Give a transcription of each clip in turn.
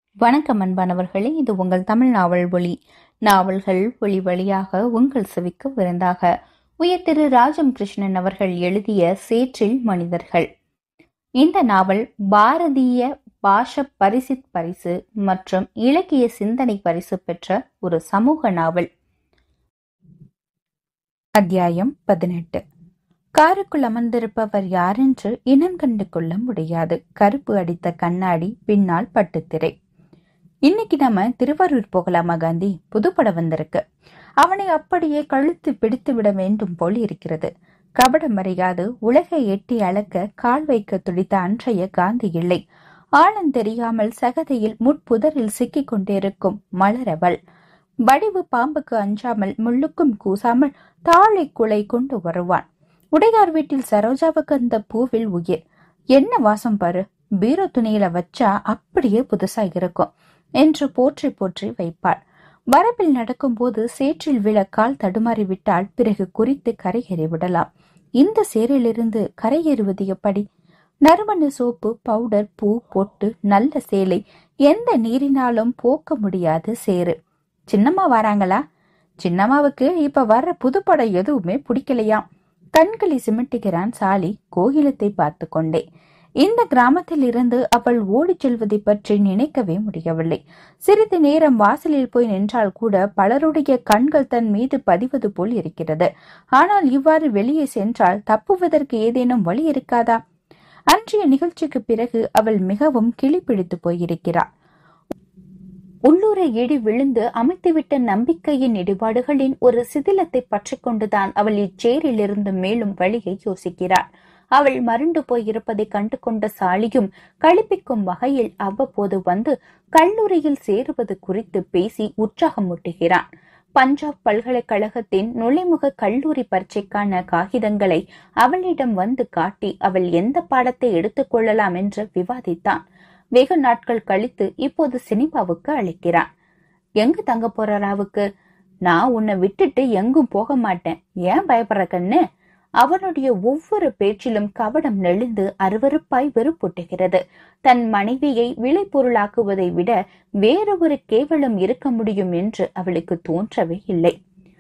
வணக்கம் அன்பானவர்களே இது உங்கள் தமிழ் நாவல் ஒளி நாவல்கள் ஒளி வழியாக உங்கள் செவிக்கு விருந்தாக உயர் திரு ராஜம் கிருஷ்ணன் அவர்கள் எழுதிய சேற்றில் மனிதர்கள் இந்த நாவல் பாரதிய பாஷ பரிசித் பரிசு மற்றும் இலக்கிய சிந்தனை பரிசு பெற்ற ஒரு சமூக நாவல் அத்தியாயம் பதினெட்டு காருக்குள் அமர்ந்திருப்பவர் யாரென்று இனம் கண்டு கொள்ள முடியாது கருப்பு அடித்த கண்ணாடி பின்னால் பட்டுத்திரை இன்னைக்கு நாம திருவாரூர் போகலாமா காந்தி புதுப்படம் வந்திருக்கு அவனை அப்படியே கழுத்து பிடித்து விட வேண்டும் போல் இருக்கிறது கபடம் அறியாது உலகை எட்டி அளக்க கால் வைக்க துடித்த அன்றைய காந்தி இல்லை ஆழம் தெரியாமல் சகதியில் முட்புதரில் சிக்கிக் கொண்டிருக்கும் மலரவள் வடிவு பாம்புக்கு அஞ்சாமல் முள்ளுக்கும் கூசாமல் தாழை குலை கொண்டு வருவான் உடையார் வீட்டில் சரோஜாவுக்கு அந்த பூவில் உயிர் என்ன வாசம் பாரு பீரோ துணியில வச்சா அப்படியே புதுசா இருக்கும் என்று போற்றி போற்றி வைப்பாள் வரப்பில் நடக்கும்போது சேற்றில் விழ கால் தடுமாறி விட்டால் பிறகு குறித்து கரையேறி விடலாம் இந்த சேரிலிருந்து கரையேறுவது எப்படி நறுமண சோப்பு பவுடர் பூ பொட்டு நல்ல சேலை எந்த நீரினாலும் போக்க முடியாத சேரு சின்னம்மா வராங்களா சின்னம்மாவுக்கு இப்ப வர்ற புதுப்படம் எதுவுமே பிடிக்கலையாம் கண்களை சிமிட்டுகிறான் சாலி கோகிலத்தை பார்த்து கொண்டே இந்த கிராமத்தில் இருந்து அவள் ஓடிச் செல்வதை பற்றி நினைக்கவே முடியவில்லை சிறிது நேரம் வாசலில் போய் நின்றால் கூட பலருடைய கண்கள் தன் மீது பதிவது போல் இருக்கிறது ஆனால் இவ்வாறு வெளியே சென்றால் தப்புவதற்கு ஏதேனும் வழி இருக்காதா அன்றைய நிகழ்ச்சிக்கு பிறகு அவள் மிகவும் கிளிப்பிடித்து போயிருக்கிறாள் உள்ளூரை இடி விழுந்து அமைத்துவிட்ட நம்பிக்கையின் இடிபாடுகளின் ஒரு சிதிலத்தை பற்றி கொண்டுதான் அவள் இச்சேரிலிருந்து மேலும் வழியை யோசிக்கிறாள் அவள் மருண்டு போயிருப்பதை கண்டு கொண்ட சாலியும் களிப்பிக்கும் வகையில் அவ்வப்போது வந்து கல்லூரியில் சேருவது குறித்து பேசி உற்சாகமூட்டுகிறான் பஞ்சாப் பல்கலைக்கழகத்தின் நுழைமுக கல்லூரி பரீட்சைக்கான காகிதங்களை அவளிடம் வந்து காட்டி அவள் எந்த பாடத்தை எடுத்துக்கொள்ளலாம் என்று விவாதித்தான் வெகு நாட்கள் கழித்து இப்போது சினிமாவுக்கு அழைக்கிறான் எங்க தங்க போற ராவுக்கு நான் உன்னை விட்டுட்டு எங்கும் போக மாட்டேன் ஏன் பயப்படுற கண்ணு அவனுடைய ஒவ்வொரு பேச்சிலும் கவடம் நெளிந்து அருவருப்பாய் வெறுப்பூட்டுகிறது தன் மனைவியை விளைபொருளாக்குவதை விட வேறு ஒரு கேவலம் இருக்க முடியும் என்று அவளுக்கு தோன்றவே இல்லை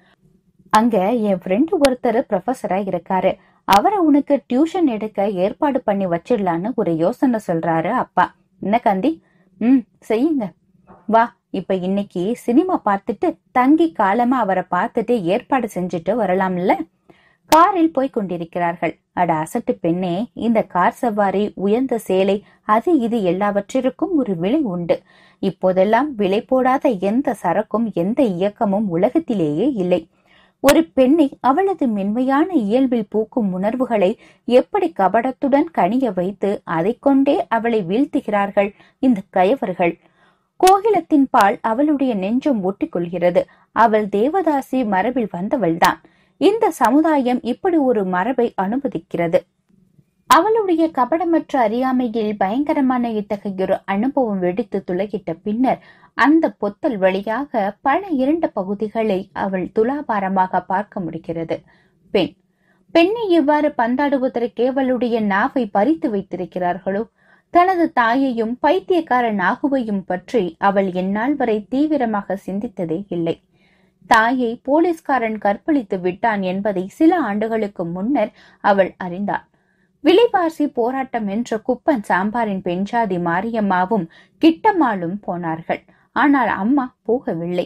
அங்க என் ஃப்ரெண்டு ஒருத்தர் ப்ரொஃபஸரா இருக்காரு அவரை உனக்கு டியூஷன் எடுக்க ஏற்பாடு பண்ணி வச்சிடலான்னு ஒரு யோசனை சொல்றாரு அப்பா என்ன காந்தி ம் செய்யுங்க வா இப்ப இன்னைக்கு சினிமா பார்த்துட்டு தங்கி காலமா அவரை பார்த்துட்டு ஏற்பாடு செஞ்சுட்டு வரலாம்ல காரில் போய் கொண்டிருக்கிறார்கள் அட அசட்டு பெண்ணே இந்த கார் சவாரி உயர்ந்த சேலை அது இது எல்லாவற்றிற்கும் ஒரு விலை உண்டு இப்போதெல்லாம் விலை போடாத எந்த சரக்கும் எந்த இயக்கமும் உலகத்திலேயே இல்லை ஒரு பெண்ணை அவளது மென்மையான இயல்பில் பூக்கும் உணர்வுகளை எப்படி கபடத்துடன் கனிய வைத்து அதை கொண்டே அவளை வீழ்த்துகிறார்கள் இந்த கயவர்கள் கோகிலத்தின் பால் அவளுடைய நெஞ்சம் ஒட்டிக்கொள்கிறது அவள் தேவதாசி மரபில் வந்தவள்தான் இந்த சமுதாயம் இப்படி ஒரு மரபை அனுமதிக்கிறது அவளுடைய கபடமற்ற அறியாமையில் பயங்கரமான இத்தகையொரு அனுபவம் வெடித்து துளையிட்ட பின்னர் அந்த பொத்தல் வழியாக பல இரண்டு பகுதிகளை அவள் துலாபாரமாக பார்க்க முடிகிறது பெண் பெண்ணை இவ்வாறு பந்தாடுவதற்கு அவளுடைய நாவை பறித்து வைத்திருக்கிறார்களோ தனது தாயையும் பைத்தியக்கார நாகுவையும் பற்றி அவள் எந்நாள் வரை தீவிரமாக சிந்தித்ததே இல்லை தாயை போலீஸ்காரன் கற்பழித்து விட்டான் என்பதை சில ஆண்டுகளுக்கு முன்னர் அவள் அறிந்தாள் விலைவாசி போராட்டம் என்ற குப்பன் சாம்பாரின் பெண்ஜாதி மாரியம்மாவும் கிட்டம்மாளும் போனார்கள் ஆனால் அம்மா போகவில்லை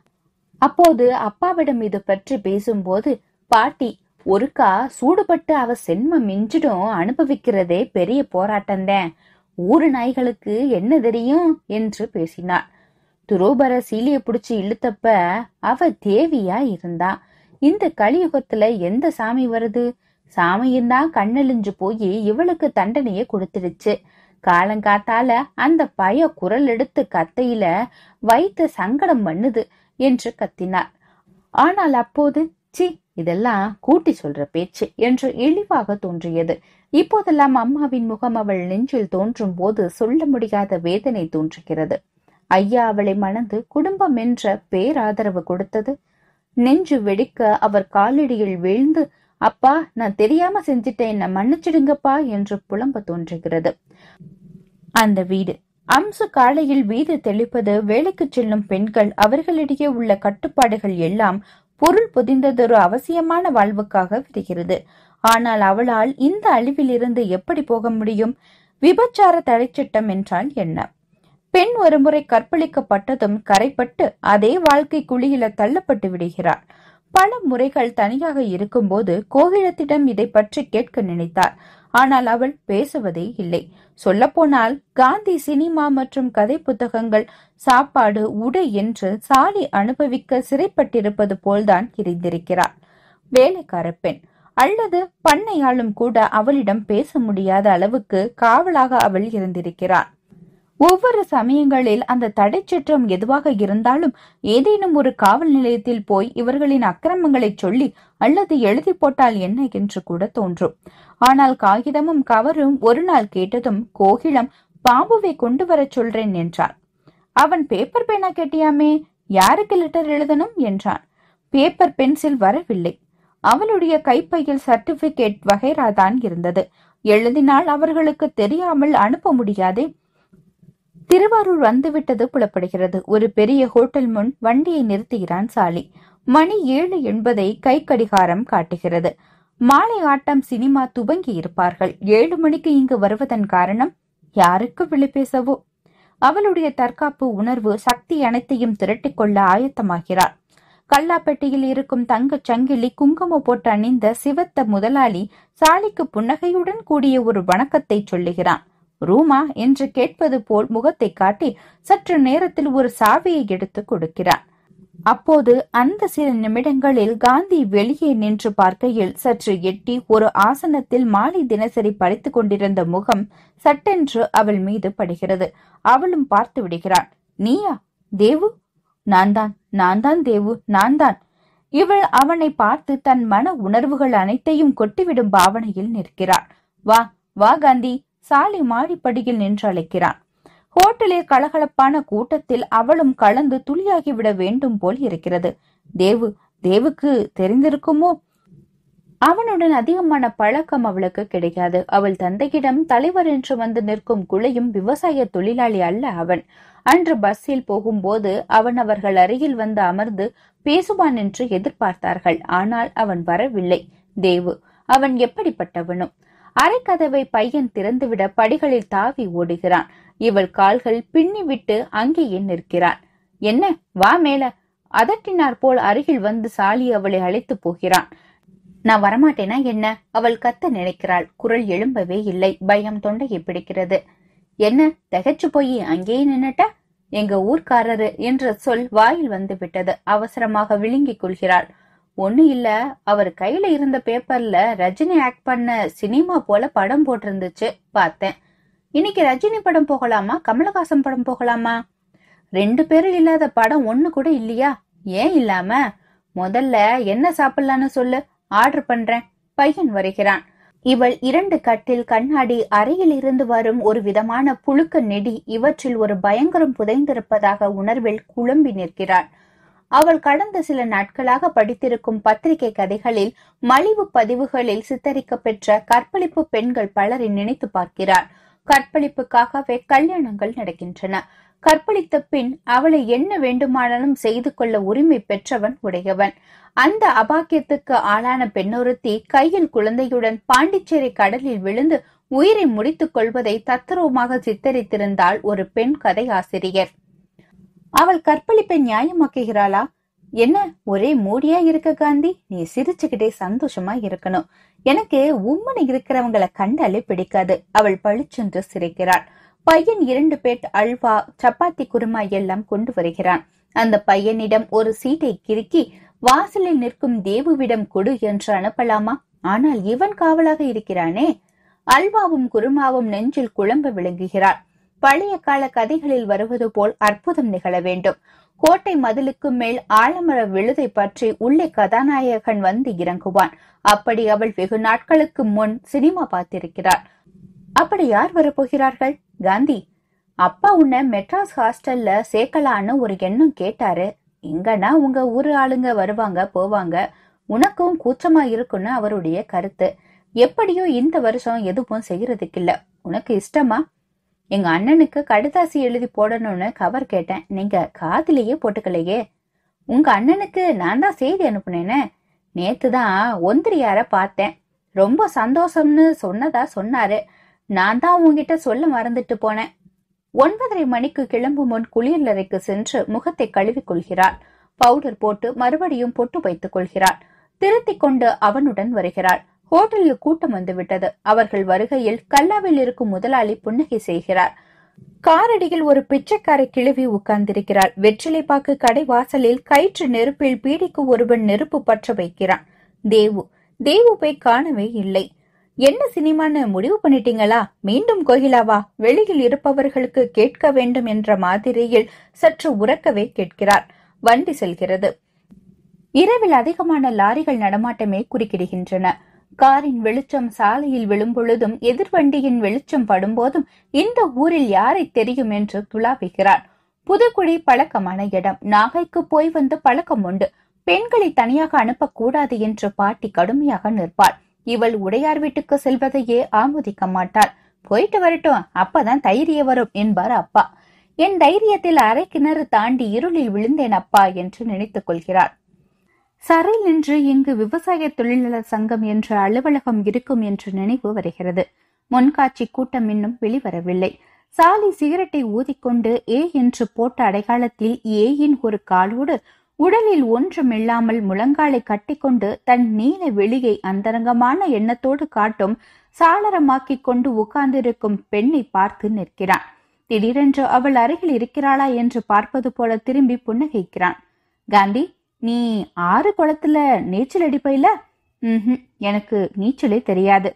அப்போது அப்பாவிடம் இது பற்றி பேசும்போது பாட்டி ஒருக்கா சூடுபட்டு அவ சென்மம் மிஞ்சிடும் அனுபவிக்கிறதே பெரிய போராட்டம்தான் ஊரு நாய்களுக்கு என்ன தெரியும் என்று பேசினாள் துரோபர சீலிய புடிச்சு இழுத்தப்ப அவ தேவியா இருந்தா இந்த கலியுகத்துல எந்த சாமி வருது சாமியும் தான் கண்ணெழிஞ்சு போய் இவளுக்கு தண்டனைய கொடுத்துடுச்சு காலங்காத்தால அந்த பய குரல் எடுத்து கத்தையில வைத்த சங்கடம் பண்ணுது என்று கத்தினார் ஆனால் அப்போது சி இதெல்லாம் கூட்டி சொல்ற பேச்சு என்று இழிவாக தோன்றியது இப்போதெல்லாம் அம்மாவின் முகம் அவள் நெஞ்சில் தோன்றும் போது சொல்ல முடியாத வேதனை தோன்றுகிறது ஐயா அவளை மணந்து குடும்பம் என்ற பேராதரவு கொடுத்தது நெஞ்சு வெடிக்க அவர் காலடியில் வீழ்ந்து அப்பா நான் தெரியாம செஞ்சிட்டேன் என்ன மன்னிச்சிடுங்கப்பா என்று புலம்ப தோன்றுகிறது அந்த வீடு அம்சு காலையில் வீடு தெளிப்பது வேலைக்கு செல்லும் பெண்கள் அவர்களிடையே உள்ள கட்டுப்பாடுகள் எல்லாம் பொருள் புதிந்ததொரு அவசியமான வாழ்வுக்காக விடுகிறது ஆனால் அவளால் இந்த அழிவிலிருந்து எப்படி போக முடியும் விபச்சார தடைச்சட்டம் என்றால் என்ன பெண் ஒருமுறை கற்பழிக்கப்பட்டதும் கரைப்பட்டு அதே வாழ்க்கை குழியில தள்ளப்பட்டு விடுகிறார் பல முறைகள் தனியாக இருக்கும்போது கோகிலத்திடம் இதை பற்றி கேட்க நினைத்தார் ஆனால் அவள் பேசுவதே இல்லை சொல்லப்போனால் காந்தி சினிமா மற்றும் கதை புத்தகங்கள் சாப்பாடு உடை என்று சாலி அனுபவிக்க சிறைப்பட்டிருப்பது போல்தான் இருந்திருக்கிறார் வேலைக்கார பெண் அல்லது பண்ணையாளும் கூட அவளிடம் பேச முடியாத அளவுக்கு காவலாக அவள் இருந்திருக்கிறார் ஒவ்வொரு சமயங்களில் அந்த தடைச்சற்றம் எதுவாக இருந்தாலும் ஏதேனும் ஒரு காவல் நிலையத்தில் போய் இவர்களின் அக்கிரமங்களை சொல்லி அல்லது எழுதி போட்டால் என்ன என்று கூட தோன்றும் ஆனால் காகிதமும் கவரும் ஒரு நாள் கேட்டதும் கோகிலம் பாம்புவை கொண்டு வரச் சொல்றேன் என்றான் அவன் பேப்பர் பேனா கேட்டியாமே யாருக்கு லெட்டர் எழுதணும் என்றான் பேப்பர் பென்சில் வரவில்லை அவளுடைய கைப்பையில் சர்டிபிகேட் வகைராதான் இருந்தது எழுதினால் அவர்களுக்கு தெரியாமல் அனுப்ப முடியாதே திருவாரூர் வந்துவிட்டது புலப்படுகிறது ஒரு பெரிய ஹோட்டல் முன் வண்டியை நிறுத்துகிறான் சாலி மணி ஏழு என்பதை கை கடிகாரம் காட்டுகிறது மாலை ஆட்டம் சினிமா துவங்கி இருப்பார்கள் ஏழு மணிக்கு இங்கு வருவதன் காரணம் யாருக்கு விழிப்பேசவோ அவளுடைய தற்காப்பு உணர்வு சக்தி அனைத்தையும் திரட்டிக் கொள்ள ஆயத்தமாகிறார் கல்லாப்பெட்டியில் இருக்கும் தங்கச் சங்கிலி குங்குமம் போட்டு அணிந்த சிவத்த முதலாளி சாலிக்கு புன்னகையுடன் கூடிய ஒரு வணக்கத்தை சொல்லுகிறான் ரூமா என்று கேட்பது போல் முகத்தை காட்டி சற்று நேரத்தில் ஒரு சாவியை எடுத்து கொடுக்கிறான் அப்போது அந்த சில நிமிடங்களில் காந்தி வெளியே நின்று பார்க்கையில் சற்று எட்டி ஒரு ஆசனத்தில் மாலை தினசரி படித்துக் கொண்டிருந்த முகம் சட்டென்று அவள் மீது படுகிறது அவளும் பார்த்து விடுகிறாள் நீயா தேவு நான் தான் நான் தான் தேவு நான் தான் இவள் அவனை பார்த்து தன் மன உணர்வுகள் அனைத்தையும் கொட்டிவிடும் பாவனையில் நிற்கிறாள் வா வா காந்தி சாலை மாடிப்படியில் நின்று அழைக்கிறான் ஹோட்டலில் கலகலப்பான கூட்டத்தில் அவளும் கலந்து துளியாகிவிட வேண்டும் போல் இருக்கிறது தேவு தேவுக்கு தெரிந்திருக்குமோ அவனுடன் அதிகமான பழக்கம் அவளுக்கு கிடைக்காது அவள் தந்தையிடம் தலைவர் என்று வந்து நிற்கும் குளையும் விவசாய தொழிலாளி அல்ல அவன் அன்று பஸ்ஸில் போகும்போது அவன் அவர்கள் அருகில் வந்து அமர்ந்து பேசுவான் என்று எதிர்பார்த்தார்கள் ஆனால் அவன் வரவில்லை தேவு அவன் எப்படிப்பட்டவனும் அரைக்கதவை பையன் திறந்துவிட படிகளில் தாவி ஓடுகிறான் இவள் கால்கள் பின்னிவிட்டு அங்கேயே நிற்கிறான் என்ன வா மேல அதட்டினார் போல் அருகில் வந்து சாலி அவளை அழைத்து போகிறான் நான் வரமாட்டேனா என்ன அவள் கத்த நினைக்கிறாள் குரல் எழும்பவே இல்லை பயம் தொண்டையை பிடிக்கிறது என்ன தகச்சு போய் அங்கேயே நின்னுட்ட எங்க ஊர்க்காரரு என்ற சொல் வாயில் வந்து விட்டது அவசரமாக விழுங்கிக் கொள்கிறாள் ஒண்ணு இல்ல அவர் கையில இருந்த பேப்பர்ல ரஜினி ஆக்ட் பண்ண சினிமா போல படம் போட்டிருந்துச்சு பார்த்தேன் இன்னைக்கு ரஜினி படம் போகலாமா கமலஹாசன் படம் போகலாமா ரெண்டு பேரும் இல்லாத படம் ஒண்ணு கூட இல்லையா ஏன் இல்லாம முதல்ல என்ன சாப்பிடலான்னு சொல்லு ஆர்டர் பண்றேன் பையன் வருகிறான் இவள் இரண்டு கட்டில் கண்ணாடி அறையில் இருந்து வரும் ஒரு விதமான புழுக்க நெடி இவற்றில் ஒரு பயங்கரம் புதைந்திருப்பதாக உணர்வில் குழம்பி நிற்கிறாள் அவள் கடந்த சில நாட்களாக படித்திருக்கும் பத்திரிகை கதைகளில் மலிவு பதிவுகளில் சித்தரிக்க பெற்ற கற்பழிப்பு பெண்கள் பலரை நினைத்து பார்க்கிறாள் கற்பழிப்புக்காகவே கல்யாணங்கள் நடக்கின்றன கற்பழித்த பின் அவளை என்ன வேண்டுமானாலும் செய்து கொள்ள உரிமை பெற்றவன் உடையவன் அந்த அபாக்கியத்துக்கு ஆளான பெண்ணொருத்தி கையில் குழந்தையுடன் பாண்டிச்சேரி கடலில் விழுந்து உயிரை முடித்துக் கொள்வதை தத்ரூபமாக சித்தரித்திருந்தாள் ஒரு பெண் கதை ஆசிரியர் அவள் கற்பழிப்பை நியாயமாக்குகிறாளா என்ன ஒரே மூடியா இருக்க காந்தி நீ சிரிச்சுக்கிட்டே சந்தோஷமா இருக்கணும் எனக்கு உம்மனை இருக்கிறவங்களை கண்டாலே பிடிக்காது அவள் பளிச்சென்று சிரிக்கிறாள் பையன் இரண்டு பேட் அல்வா சப்பாத்தி குருமா எல்லாம் கொண்டு வருகிறான் அந்த பையனிடம் ஒரு சீட்டை கிறுக்கி வாசலில் நிற்கும் தேவுவிடம் கொடு என்று அனுப்பலாமா ஆனால் இவன் காவலாக இருக்கிறானே அல்வாவும் குருமாவும் நெஞ்சில் குழம்ப விளங்குகிறாள் பழைய கால கதைகளில் வருவது போல் அற்புதம் நிகழ வேண்டும் கோட்டை மதிலுக்கு மேல் ஆலமர விழுதை பற்றி உள்ளே கதாநாயகன் வந்து இறங்குவான் அப்படி அவள் வெகு நாட்களுக்கு முன் சினிமா பார்த்திருக்கிறாள் அப்படி யார் வரப்போகிறார்கள் காந்தி அப்பா உன்னை மெட்ராஸ் ஹாஸ்டல்ல சேர்க்கலான்னு ஒரு எண்ணம் கேட்டாரு எங்கன்னா உங்க ஊரு ஆளுங்க வருவாங்க போவாங்க உனக்கும் கூச்சமா இருக்குன்னு அவருடைய கருத்து எப்படியோ இந்த வருஷம் எதுவும் செய்யறதுக்கு இல்ல உனக்கு இஷ்டமா எங்க அண்ணனுக்கு கடுதாசி எழுதி போடணும்னு கவர் கேட்டேன் நீங்க காதுலயே போட்டுக்கலையே உங்க அண்ணனுக்கு நான் தான் செய்தி அனுப்புனேனே நேத்து தான் ஒந்திரியார பார்த்தேன் ரொம்ப சந்தோஷம்னு சொன்னதா சொன்னாரு நான் தான் உங்ககிட்ட சொல்ல மறந்துட்டு போனேன் ஒன்பதரை மணிக்கு கிளம்பும் முன் குளியலறைக்கு சென்று முகத்தை கழுவிக் கொள்கிறாள் பவுடர் போட்டு மறுபடியும் பொட்டு வைத்துக் கொள்கிறாள் திருத்திக் கொண்டு அவனுடன் வருகிறாள் ஹோட்டலில் கூட்டம் வந்துவிட்டது அவர்கள் வருகையில் கல்லாவில் இருக்கும் முதலாளி புன்னகை செய்கிறார் காரடியில் ஒரு பிச்சைக்கார கிழவி உட்கார்ந்திருக்கிறாள் வெற்றிலை பாக்கு கடை வாசலில் கயிற்று நெருப்பில் பீடிக்கு ஒருவன் நெருப்பு பற்ற வைக்கிறான் தேவு தேவுவை காணவே இல்லை என்ன சினிமான்னு முடிவு பண்ணிட்டீங்களா மீண்டும் கோகிலாவா வெளியில் இருப்பவர்களுக்கு கேட்க வேண்டும் என்ற மாதிரியில் சற்று உறக்கவே கேட்கிறார் வண்டி செல்கிறது இரவில் அதிகமான லாரிகள் நடமாட்டமே குறுக்கிடுகின்றன காரின் வெளிச்சம் சாலையில் விழும்பொழுதும் எதிர்வண்டியின் வெளிச்சம் படும்போதும் இந்த ஊரில் யாரை தெரியும் என்று துளாவுகிறார் புதுக்குடி பழக்கமான இடம் நாகைக்கு போய் வந்து பழக்கம் உண்டு பெண்களை தனியாக அனுப்பக்கூடாது என்று பாட்டி கடுமையாக நிற்பாள் இவள் உடையார் வீட்டுக்கு செல்வதையே ஆமோதிக்க மாட்டாள் போயிட்டு வரட்டும் அப்பதான் தைரியம் வரும் என்பார் அப்பா என் தைரியத்தில் அரை கிணறு தாண்டி இருளில் விழுந்தேன் அப்பா என்று நினைத்துக் கொள்கிறார் சரையில் நின்று இங்கு விவசாய தொழிலாளர் சங்கம் என்ற அலுவலகம் இருக்கும் என்ற நினைவு வருகிறது முன்காட்சி கூட்டம் இன்னும் வெளிவரவில்லை சாலி சிகரெட்டை ஊதிக்கொண்டு ஏ என்று போட்ட அடையாளத்தில் ஏயின் ஒரு காலோடு உடலில் ஒன்றுமில்லாமல் முழங்காலை கட்டிக்கொண்டு தன் நீல வெளியை அந்தரங்கமான எண்ணத்தோடு காட்டும் சாளரமாக்கிக் கொண்டு உட்கார்ந்திருக்கும் பெண்ணை பார்த்து நிற்கிறான் திடீரென்று அவள் அருகில் இருக்கிறாளா என்று பார்ப்பது போல திரும்பி புன்னகைக்கிறான் காந்தி நீ ஆறு குளத்துல நீச்சல் அடிப்பையில ம் எனக்கு நீச்சலே தெரியாது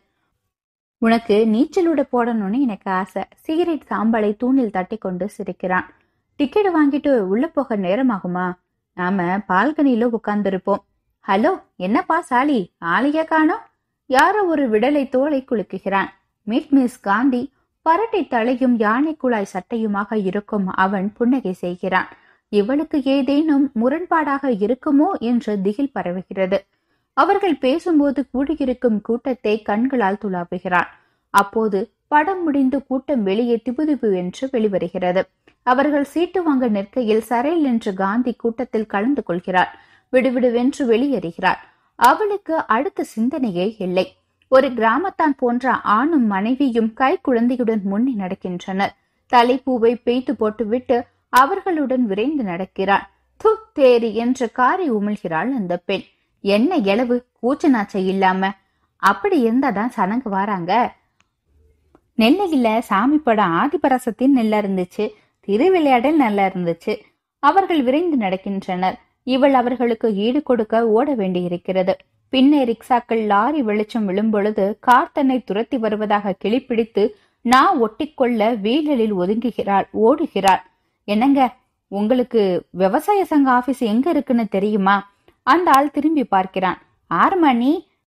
உனக்கு நீச்சலோட போடணும்னு எனக்கு ஆசை சிகரெட் சாம்பலை தூணில் தட்டி கொண்டு சிரிக்கிறான் டிக்கெட் வாங்கிட்டு உள்ள போக நேரமாகுமா நாம பால்கனியில உட்கார்ந்துருப்போம் ஹலோ என்னப்பா சாலி ஆளைய காணோம் யாரோ ஒரு விடலை தோலை குலுக்குகிறான் மீட் மிஸ் காந்தி பரட்டை தலையும் யானை குழாய் சட்டையுமாக இருக்கும் அவன் புன்னகை செய்கிறான் இவளுக்கு ஏதேனும் முரண்பாடாக இருக்குமோ என்று திகில் பரவுகிறது அவர்கள் பேசும்போது கூடியிருக்கும் கூட்டத்தை கண்களால் துளாவுகிறான் அப்போது படம் முடிந்து கூட்டம் வெளியே திபுதிபு என்று வெளிவருகிறது அவர்கள் சீட்டு வாங்க நிற்கையில் சரையில் என்று காந்தி கூட்டத்தில் கலந்து கொள்கிறார் விடுவிடுவென்று வெளியேறுகிறார் அவளுக்கு அடுத்த சிந்தனையே இல்லை ஒரு கிராமத்தான் போன்ற ஆணும் மனைவியும் கை குழந்தையுடன் முன்னே நடக்கின்றனர் தலைப்பூவை பெய்து போட்டுவிட்டு அவர்களுடன் விரைந்து நடக்கிறாள் து தேரி என்று காரை உமிழ்கிறாள் அந்த பெண் என்ன எளவு கூச்ச நாச்சை இல்லாம அப்படி இருந்தாதான் சனங்க வாராங்க நெல்லையில சாமி படம் ஆதிபராசத்தின் நல்லா இருந்துச்சு திருவிளையாடல் நல்லா இருந்துச்சு அவர்கள் விரைந்து நடக்கின்றனர் இவள் அவர்களுக்கு ஈடு கொடுக்க ஓட வேண்டியிருக்கிறது பின்னே ரிக்ஷாக்கள் லாரி வெளிச்சம் விழும்பொழுது கார் தன்னை துரத்தி வருவதாக கிளிப்பிடித்து நா ஒட்டிக்கொள்ள வீழலில் ஒதுங்குகிறாள் ஓடுகிறாள் என்னங்க உங்களுக்கு விவசாய சங்க ஆபீஸ் எங்க இருக்குன்னு தெரியுமா அந்த ஆள் திரும்பி பார்க்கிறான் ஆறு மணி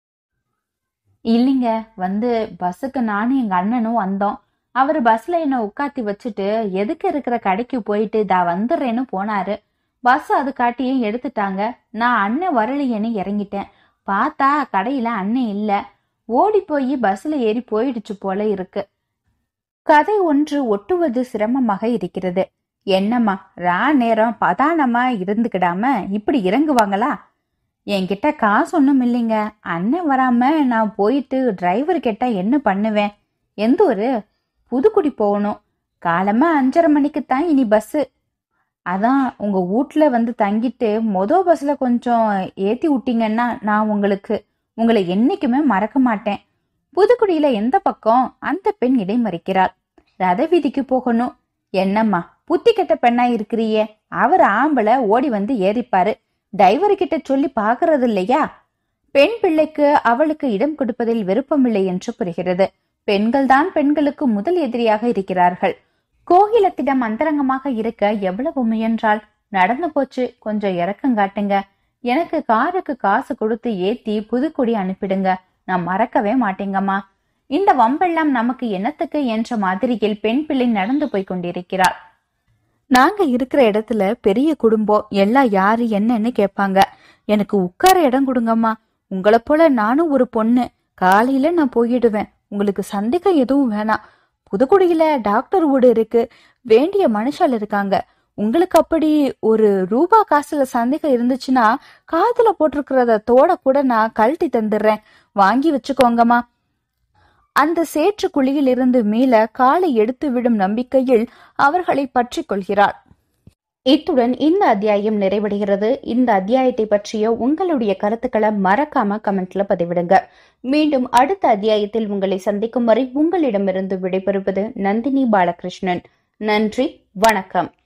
இல்லைங்க வந்து பஸ்ஸுக்கு நானும் எங்க அண்ணனும் வந்தோம் அவர் பஸ்ல என்ன உட்காத்தி வச்சுட்டு எதுக்கு இருக்கிற கடைக்கு போயிட்டு தா வந்துடுறேன்னு போனாரு பஸ் அது காட்டியும் எடுத்துட்டாங்க நான் அண்ணன் வரலையேன்னு இறங்கிட்டேன் பார்த்தா கடையில அண்ணன் இல்ல ஓடி போய் பஸ்ல ஏறி போயிடுச்சு போல இருக்கு கதை ஒன்று ஒட்டுவது சிரமமாக இருக்கிறது என்னம்மா ரா நேரம் பதானமா இருந்துக்கிடாம இப்படி இறங்குவாங்களா என்கிட்ட காசு ஒன்றும் இல்லைங்க அண்ணன் வராம நான் போயிட்டு டிரைவர் கேட்டா என்ன பண்ணுவேன் எந்த ஒரு புதுக்குடி போகணும் காலமா அஞ்சரை மணிக்கு தான் இனி பஸ்ஸு அதான் உங்க வீட்ல வந்து தங்கிட்டு மொத பஸ்ல கொஞ்சம் ஏத்தி விட்டீங்கன்னா நான் உங்களுக்கு உங்களை என்னைக்குமே மறக்க மாட்டேன் புதுக்குடியில எந்த பக்கம் அந்த பெண் இடைமறிக்கிறாள் ரத வீதிக்கு போகணும் என்னம்மா புத்தி கெட்ட பெண்ணா இருக்கிறியே அவர் ஆம்பளை ஓடி வந்து ஏறிப்பாரு டிரைவர் கிட்ட சொல்லி பாக்குறது இல்லையா பெண் பிள்ளைக்கு அவளுக்கு இடம் கொடுப்பதில் விருப்பமில்லை என்று புரிகிறது பெண்கள் தான் பெண்களுக்கு முதல் எதிரியாக இருக்கிறார்கள் கோகிலத்திடம் அந்தரங்கமாக இருக்க எவ்வளவு முயன்றால் நடந்து போச்சு கொஞ்சம் இறக்கம் காட்டுங்க எனக்கு காருக்கு காசு கொடுத்து ஏத்தி புதுக்குடி அனுப்பிடுங்க நான் மறக்கவே மாட்டேங்கம்மா இந்த வம்பெல்லாம் நமக்கு என்னத்துக்கு என்ற மாதிரியில் பெண் பிள்ளை நடந்து போய் கொண்டிருக்கிறாள் நாங்க இருக்கிற இடத்துல பெரிய குடும்பம் எல்லாம் யாரு என்னன்னு கேட்பாங்க எனக்கு உட்கார இடம் கொடுங்கம்மா உங்களை போல நானும் ஒரு பொண்ணு காலையில நான் போயிடுவேன் உங்களுக்கு சந்தேகம் எதுவும் வேணாம் புதுக்குடியில டாக்டர் வீடு இருக்கு வேண்டிய மனுஷால் இருக்காங்க உங்களுக்கு அப்படி ஒரு ரூபா காசுல சந்தேகம் இருந்துச்சுன்னா காதுல போட்டிருக்கிறத தோட கூட நான் கழட்டி தந்துடுறேன் வாங்கி வச்சுக்கோங்கம்மா அந்த சேற்று குழியில் இருந்து மீள காலை எடுத்து விடும் நம்பிக்கையில் அவர்களை பற்றி கொள்கிறாள் இத்துடன் இந்த அத்தியாயம் நிறைவடைகிறது இந்த அத்தியாயத்தை பற்றிய உங்களுடைய கருத்துக்களை மறக்காம கமெண்ட்ல பதிவிடுங்க மீண்டும் அடுத்த அத்தியாயத்தில் உங்களை சந்திக்கும் வரை உங்களிடமிருந்து விடைபெறுவது நந்தினி பாலகிருஷ்ணன் நன்றி வணக்கம்